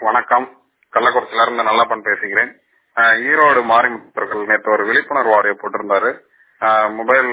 வணக்கம் கள்ளக்குறிச்சியில இருந்து நல்லப்பன் பேசுகிறேன் அஹ் ஈரோடு மாரிமுத்தர்கள் நேற்று ஒரு விழிப்புணர்வு ஆடியோ போட்டிருந்தாரு அஹ் மொபைல்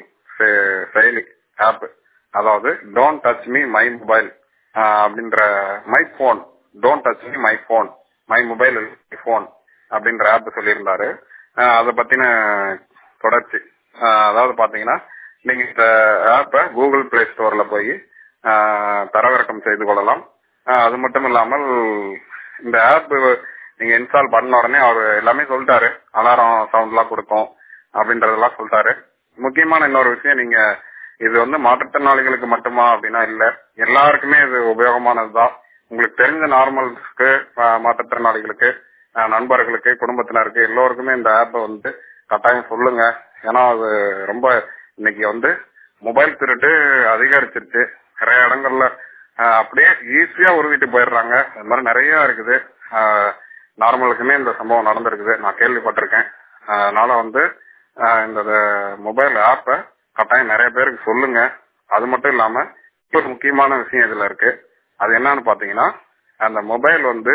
செ- செயலி ஆப் அதாவது don't touch me my mobile அப்படின்ற my phone don't touch me my phone my mobile phone அப்படின்ற ஆப் சொல்லியிருந்தாரு அஹ் அதை பத்தின தொடர்ச்சி அஹ் அதாவது பாத்தீங்கன்னா நீங்க இந்த ஆப்பை கூகுள் பிளே ஸ்டோர்ல போய் அஹ் தரவிறக்கம் செய்து கொள்ளலாம் அஹ் அது மட்டும் இல்லாமல் இந்த ஆப் நீங்க இன்ஸ்டால் பண்ண உடனே அவர் எல்லாமே சொல்லிட்டாரு அலாரம் சவுண்ட்லாம் கொடுக்கும் அப்படின்றதெல்லாம் சொல்லிட்டாரு முக்கியமான இன்னொரு விஷயம் நீங்க இது வந்து மாற்றுத்திறனாளிகளுக்கு மட்டுமா அப்படின்னா இல்ல எல்லாருக்குமே இது உபயோகமானதுதான் உங்களுக்கு தெரிஞ்ச நார்மல்ஸ்க்கு மாற்றுத்திறனாளிகளுக்கு அஹ் நண்பர்களுக்கு குடும்பத்தினருக்கு எல்லோருக்குமே இந்த ஆப்பை வந்து கட்டாயம் சொல்லுங்க ஏன்னா அது ரொம்ப இன்னைக்கு வந்து மொபைல் திருட்டு அதிகரிச்சிருச்சு நிறைய இடங்கள்ல அஹ், அப்படியே ஈஸியா உருவிட்டு போயிடுறாங்க அது மாதிரி நிறைய இருக்குது அஹ், நார்மலுக்குமே இந்த சம்பவம் நடந்திருக்குது நான் கேள்விப்பட்டிருக்கேன் அஹ், அதனால வந்து அஹ், இந்த மொபைல் ஆப்பை கட்டாயம் நிறைய பேருக்கு சொல்லுங்க அது மட்டும் இல்லாம ஒரு முக்கியமான விஷயம் இதுல இருக்கு அது என்னன்னு பாத்தீங்கன்னா அந்த மொபைல் வந்து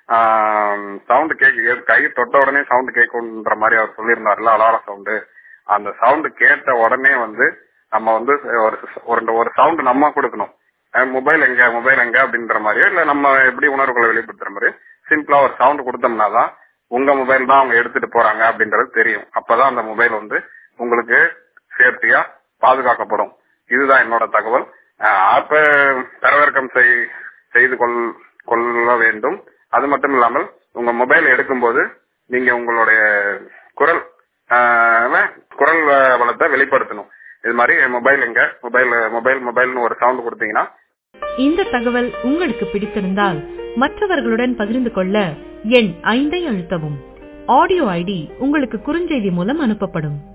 சவுண்ட் கேட்க கை தொட்ட உடனே சவுண்ட் கேட்கும்ன்ற மாதிரி அவர் சொல்லியிருந்தாருல அலாரம் சவுண்டு அந்த சவுண்ட் கேட்ட உடனே வந்து நம்ம வந்து ஒரு ஒரு ஒரு சவுண்ட் நம்ம கொடுக்கணும் மொபைல் எங்க மொபைல் எங்க அப்படின்ற மாதிரியோ இல்ல நம்ம எப்படி உணர்வுகளை வெளிப்படுத்துற மாதிரி சிம்பிளா ஒரு சவுண்ட் கொடுத்தோம்னா தான் உங்க மொபைல் தான் அவங்க எடுத்துட்டு போறாங்க அப்படின்றது தெரியும் அப்பதான் அந்த மொபைல் வந்து உங்களுக்கு சேஃப்டியா பாதுகாக்கப்படும் இதுதான் என்னோட தகவல் ஆப்பை தரவிறக்கம் செய்- செய்து கொள் கொள்ள வேண்டும் அது மட்டும் இல்லாமல் உங்க மொபைல் எடுக்கும்போது நீங்க உங்களுடைய குரல் ஆஹ், குரல் வளத்தை வெளிப்படுத்தணும் இது மாதிரி மொபைல் எங்க மொபைல் மொபைல் மொபைல்னு ஒரு சவுண்ட் கொடுத்தீங்கன்னா இந்த தகவல் உங்களுக்கு பிடித்திருந்தால் மற்றவர்களுடன் பகிர்ந்து கொள்ள எண் ஐந்தை அழுத்தவும் ஆடியோ ஐடி உங்களுக்கு குறுஞ்செய்தி மூலம் அனுப்பப்படும்